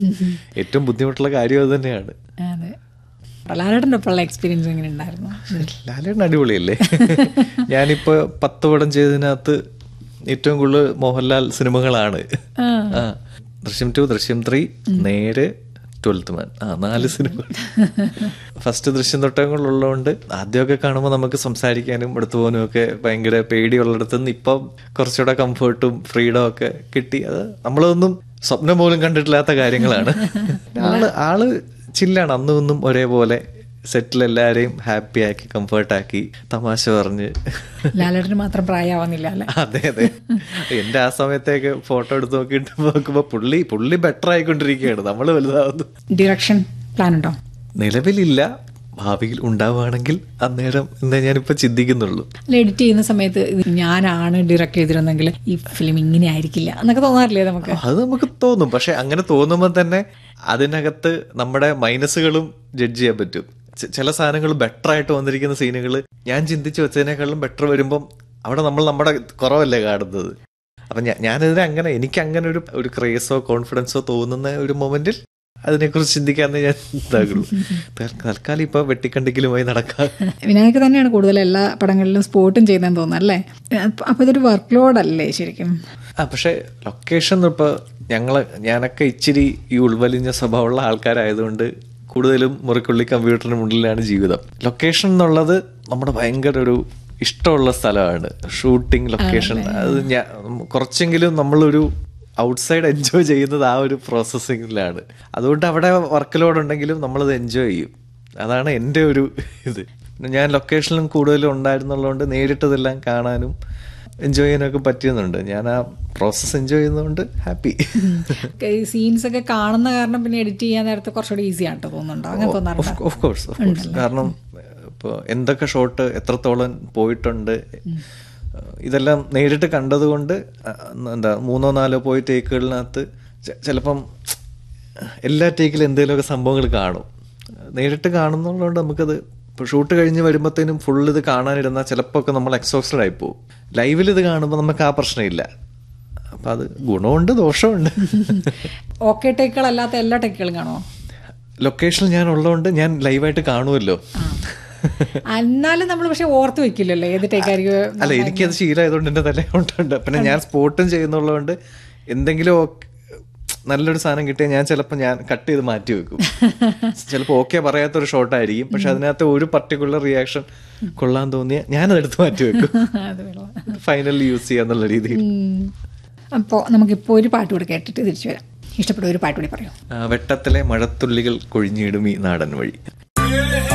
ഏറ്റവും ബുദ്ധിമുട്ടുള്ള കാര്യം അത് തന്നെയാണ് അതെ ലാലേട്ടൻ്റെ ഒപ്പമുള്ള എക്സ്പീരിയൻസ് എങ്ങനെ ഉണ്ടായിരുന്നു ലാലേട്ടൻ അടിപൊളിയല്ലേ ഞാനിപ്പോ പത്ത് പടം ചെയ്തതിനകത്ത് ഏറ്റവും കൂടുതൽ മോഹൻലാൽ സിനിമകളാണ് ആ ദൃശ്യം ടു ദൃശ്യം ത്രീ നേരെ ട്വൽത്ത് മാൻ ആ നാല് സിനിമകൾ ഫസ്റ്റ് ദൃശ്യം തൊട്ടങ്ങളുള്ളതുകൊണ്ട് ആദ്യമൊക്കെ കാണുമ്പോൾ നമുക്ക് സംസാരിക്കാനും എടുത്തു പോകാനും ഒക്കെ ഭയങ്കര പേടിയുള്ളിടത്ത് നിന്ന് ഇപ്പം കുറച്ചുകൂടെ കംഫർട്ടും ഫ്രീഡം ഒക്കെ കിട്ടി അത് നമ്മളൊന്നും സ്വപ്നം പോലും കണ്ടിട്ടില്ലാത്ത കാര്യങ്ങളാണ് ആള് ആള് ചില്ലാണ് അന്നും ഇന്നും ഒരേപോലെ സെറ്റിൽ എല്ലാരെയും ഹാപ്പി ആക്കി കംഫർട്ടാക്കി തമാശ പറഞ്ഞ് ലാലേട്ടന് മാത്രം പ്രായമാവുന്നില്ല അല്ലേ അതെ അതെ എന്റെ ആ സമയത്തേക്ക് ഫോട്ടോ എടുത്ത് നോക്കിയിട്ട് നോക്കുമ്പോ പുള്ളി പുള്ളി ബെറ്റർ ആയിക്കൊണ്ടിരിക്കുകയാണ് നമ്മൾ വലുതാവുന്നു ഡിറക്ഷൻ പ്ലാൻ ഉണ്ടോ നിലവിലില്ല ഭാവിയിൽ ഉണ്ടാവുകയാണെങ്കിൽ അന്നേരം എന്നേ ഞാനിപ്പോ ചിന്തിക്കുന്നുള്ളൂ അല്ല എഡിറ്റ് ചെയ്യുന്ന സമയത്ത് ഇത് ഞാനാണ് ഡയറക്റ്റ് ചെയ്തിരുന്നെങ്കിൽ ഈ ഫിലിം ഇങ്ങനെ ആയിരിക്കില്ല എന്നൊക്കെ തോന്നാറില്ലേ നമുക്ക് അത് നമുക്ക് തോന്നും പക്ഷെ അങ്ങനെ തോന്നുമ്പോൾ തന്നെ അതിനകത്ത് നമ്മുടെ മൈനസുകളും ജഡ്ജ് ചെയ്യാൻ പറ്റും ചെ- ചില സാധനങ്ങൾ ബെറ്റർ ആയിട്ട് വന്നിരിക്കുന്ന സീനുകൾ ഞാൻ ചിന്തിച്ച് വെച്ചതിനേക്കാളും ബെറ്റർ വരുമ്പം അവിടെ നമ്മൾ നമ്മുടെ കുറവല്ലേ കാണുന്നത് അപ്പൊ ഞാൻ ഞാനിതിനെ അങ്ങനെ എനിക്ക് അങ്ങനെ ഒരു ഒരു ക്രേസോ കോൺഫിഡൻസോ തോന്നുന്ന ഒരു മൊമെന്റിൽ അതിനെക്കുറിച്ച് ചിന്തിക്കാന്നേ ഞാൻ ഇതാകുള്ളൂ തൽ- തൽക്കാലം ഇപ്പൊ വെട്ടിക്കണ്ടിക്കലുമായി നടക്കാം വിനായക തന്നെയാണ് കൂടുതൽ എല്ലാ പടങ്ങളിലും സ്പോട്ടും ചെയ്യുന്നതെന്ന് തോന്നുന്നു അല്ലേ അപ്പൊ- അപ്പൊ ഇതൊരു വർക്ക് ലോഡ് അല്ലേ ശരിക്കും ആ പക്ഷെ ലൊക്കേഷൻ ഇപ്പൊ ഞങ്ങള് ഞാനൊക്കെ ഇച്ചിരി ഈ ഉൾവലിഞ്ഞ സ്വഭാവമുള്ള ആൾക്കാരായതുകൊണ്ട് കൂടുതലും മുറിക്കുള്ളി കമ്പ്യൂട്ടറിന് മുന്നിലാണ് ജീവിതം ലൊക്കേഷൻ എന്നുള്ളത് നമ്മുടെ ഭയങ്കര ഒരു ഇഷ്ടമുള്ള സ്ഥലമാണ് ഷൂട്ടിംഗ് ലൊക്കേഷൻ അത് ഞാൻ കുറച്ചെങ്കിലും നമ്മളൊരു ഔട്ട്സൈഡ് എൻജോയ് ചെയ്യുന്നത് ആ ഒരു പ്രോസസ്സിങ്ങിലാണ് അതുകൊണ്ട് അവിടെ വർക്ക് ലോഡ് ഉണ്ടെങ്കിലും നമ്മളത് എൻജോയ് ചെയ്യും അതാണ് എൻ്റെ ഒരു ഇത് പിന്നെ ഞാൻ ലൊക്കേഷനിലും കൂടുതലും ഉണ്ടായിരുന്നുള്ളതുകൊണ്ട് നേരിട്ടതെല്ലാം കാണാനും എൻജോയ് ചെയ്യാനൊക്കെ പറ്റിയുന്നുണ്ട് ഞാൻ ആ പ്രോസസ്സ് എൻജോയ് ചെയ്യുന്നതുകൊണ്ട് ഹാപ്പി ഈ സീൻസ് ഒക്കെ കാണുന്ന കാരണം പിന്നെ എഡിറ്റ് ചെയ്യാൻ നേരത്തെ കുറച്ചുകൂടി ഈസി ആട്ടോ തോന്നുന്നുണ്ടോ അങ്ങനെ തോന്നാറുണ്ടോ ഓഫ് കോഴ്സ് ഓഫ് കോഴ്സ് കാരണം ഇപ്പോൾ എന്തൊക്കെ ഷോട്ട് എത്രത്തോളം പോയിട്ടുണ്ട് ഇതെല്ലാം നേരിട്ട് കണ്ടതുകൊണ്ട് എന്താ മൂന്നോ നാലോ പോയി ടേക്കുകളിനകത്ത് ചെ- ചിലപ്പം എല്ലാ ടേക്കിലും എന്തെങ്കിലുമൊക്കെ സംഭവങ്ങൾ കാണും നേരിട്ട് കാണുന്നതുകൊണ്ട് നമുക്കത് ഇപ്പോൾ ഷൂട്ട് കഴിഞ്ഞ് വരുമ്പോഴത്തേനും ഫുൾ ഇത് കാണാനിരുന്നാൽ ചിലപ്പോൾ ഒക്കെ നമ്മൾ എക്സോസ്റ്റഡ് ആയി പോകും ലൈവിൽ ഇത് കാണുമ്പോൾ നമുക്ക് ആ പ്രശ്നമില്ല അപ്പം അത് ഗുണമുണ്ട് ദോഷമുണ്ട് ഓക്കെ ടേക്കുകളല്ലാത്ത എല്ലാ ടേക്കുകളും കാണുമോ ലൊക്കേഷനിൽ ഞാൻ ഉള്ളതുകൊണ്ട് ഞാൻ ലൈവായിട്ട് കാണുമല്ലോ എന്നാലും നമ്മൾ പക്ഷെ ഓർത്ത് വെക്കില്ലല്ലോ ഏത് ടേക്കായിരിക്കും അല്ല എനിക്കത് ശീലമായതുകൊണ്ട് എൻ്റെ തല കൊണ്ടുണ്ട് പിന്നെ ഞാൻ സ്പോട്ടും ചെയ്യുന്നുള്ളതുകൊണ്ട് എന്തെങ്കിലും ഒക്കെ നല്ലൊരു സാധനം കിട്ടിയാൽ ഞാൻ ചിലപ്പോൾ ഞാൻ കട്ട് ചെയ്ത് മാറ്റി വെക്കും ചിലപ്പോൾ ഓക്കെ പറയാത്തൊരു ഷോട്ടായിരിക്കും പക്ഷെ അതിനകത്ത് ഒരു പർട്ടിക്കുലർ റിയാക്ഷൻ കൊള്ളാൻ തോന്നിയ ഞാനത് എടുത്ത് മാറ്റി വെക്കും അത് വെള്ളം ഫൈനലി യൂസ് ചെയ്യാന്നുള്ള രീതിയിൽ അപ്പോൾ നമുക്കിപ്പോൾ ഒരു പാട്ട് കൂടെ കേട്ടിട്ട് തിരിച്ചു വരാം ഇഷ്ടപ്പെട്ട ഒരു പാട്ട് കൂടി പറയൂ ആ, വെട്ടത്തിലെ മഴത്തുള്ളികൾ കൊഴിഞ്ഞിടും ഈ നാടൻ വഴി